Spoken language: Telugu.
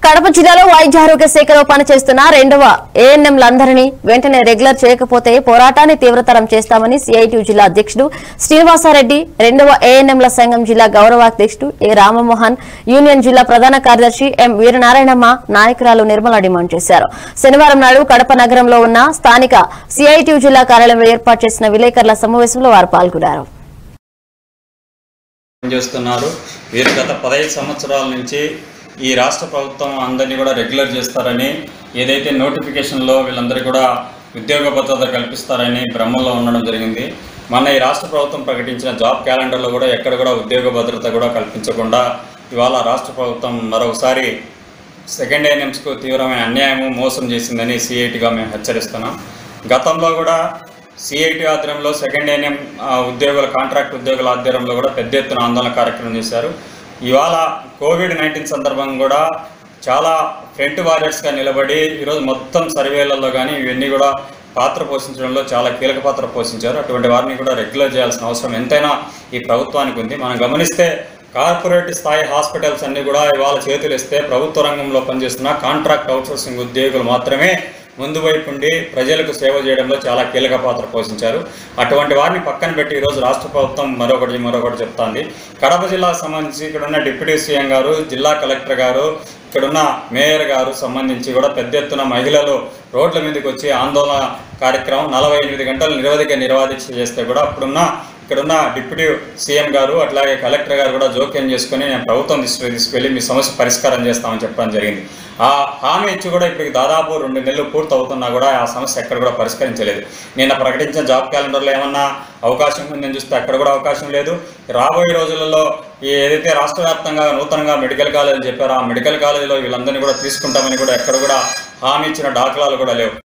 కడప జిల్లాలో వైద్య ఆరోగ్య శాఖలో పనిచేస్తున్న రెండవ ఏఎన్ఎంలందరినీ వెంటనే రెగ్యులర్ చేయకపోతే పోరాటాన్ని తీవ్రతరం చేస్తామని సిఐటి జిల్లా అధ్యక్షుడు శ్రీనివాసారెడ్డి రెండవ ఏఎన్ఎంల సంఘం జిల్లా గౌరవాధ్యక్షుడు ఏ రామమోహన్ యూనియన్ జిల్లా ప్రధాన కార్యదర్శి ఎం వీరనారాయణమ్మ నాయకురాలు నిర్మల డిమాండ్ చేశారు శనివారం నాడు కడప నగరంలో ఉన్న స్థానిక సిఐటి జిల్లా కార్యాలయంలో ఏర్పాటు చేసిన విలేకరుల సమావేశంలో వారు పాల్గొన్నారు చేస్తున్నారు వీరు గత పదహైదు సంవత్సరాల నుంచి ఈ రాష్ట్ర ప్రభుత్వం అందరినీ కూడా రెగ్యులర్ చేస్తారని ఏదైతే నోటిఫికేషన్లో వీళ్ళందరికీ కూడా ఉద్యోగ భద్రత కల్పిస్తారని భ్రమంలో ఉండడం జరిగింది మొన్న ఈ రాష్ట్ర ప్రభుత్వం ప్రకటించిన జాబ్ క్యాలెండర్లో కూడా ఎక్కడ కూడా ఉద్యోగ భద్రత కూడా కల్పించకుండా ఇవాళ రాష్ట్ర ప్రభుత్వం మరొకసారి సెకండ్ ఏఎన్ఎంస్కు తీవ్రమైన అన్యాయము మోసం చేసిందని సిఐటిగా మేము హెచ్చరిస్తున్నాం గతంలో కూడా సిఐటి ఆధ్వర్యంలో సెకండ్ ఏఎన్ఎం ఉద్యోగుల కాంట్రాక్ట్ ఉద్యోగుల ఆధ్వర్యంలో కూడా పెద్ద ఎత్తున ఆందోళన కార్యక్రమం చేశారు ఇవాళ కోవిడ్ నైన్టీన్ సందర్భంగా కూడా చాలా ఫ్రంట్ వారియర్స్గా నిలబడి ఈరోజు మొత్తం సర్వేలలో కానీ ఇవన్నీ కూడా పాత్ర పోషించడంలో చాలా కీలక పాత్ర పోషించారు అటువంటి వారిని కూడా రెగ్యులర్ చేయాల్సిన అవసరం ఎంతైనా ఈ ప్రభుత్వానికి ఉంది మనం గమనిస్తే కార్పొరేట్ స్థాయి హాస్పిటల్స్ అన్ని కూడా ఇవాళ చేతులు ఇస్తే ప్రభుత్వ రంగంలో పనిచేస్తున్న కాంట్రాక్ట్ అవుట్సోర్సింగ్ ఉద్యోగులు మాత్రమే ముందు వైపు ఉండి ప్రజలకు సేవ చేయడంలో చాలా కీలక పాత్ర పోషించారు అటువంటి వారిని పక్కన పెట్టి ఈరోజు రాష్ట్ర ప్రభుత్వం మరొకటి మరొకటి చెప్తాంది కడప జిల్లాకు సంబంధించి ఇక్కడ ఉన్న డిప్యూటీ సీఎం గారు జిల్లా కలెక్టర్ గారు ఇక్కడున్న మేయర్ గారు సంబంధించి కూడా పెద్ద ఎత్తున మహిళలు రోడ్ల మీదకి వచ్చి ఆందోళన కార్యక్రమం నలభై ఎనిమిది గంటలు నిరవధిక నిర్వాదీక్ష చేస్తే కూడా అప్పుడున్న ఇక్కడున్న డిప్యూటీ సీఎం గారు అట్లాగే కలెక్టర్ గారు కూడా జోక్యం చేసుకుని నేను ప్రభుత్వం తీసుకు తీసుకెళ్ళి మీ సమస్య పరిష్కారం చేస్తామని చెప్పడం జరిగింది ఆ హామీ ఇచ్చి కూడా ఇప్పటికి దాదాపు రెండు నెలలు పూర్తి అవుతున్నా కూడా ఆ సమస్య ఎక్కడ కూడా పరిష్కరించలేదు నిన్న ప్రకటించిన జాబ్ క్యాలెండర్లో ఏమన్నా అవకాశం ఉందని చూస్తే అక్కడ కూడా అవకాశం లేదు రాబోయే రోజులలో ఈ ఏదైతే రాష్ట్ర వ్యాప్తంగా నూతనంగా మెడికల్ కాలేజ్ చెప్పారో ఆ మెడికల్ కాలేజీలో వీళ్ళందరినీ కూడా తీసుకుంటామని కూడా ఎక్కడ కూడా హామీ ఇచ్చిన దాఖలాలు కూడా లేవు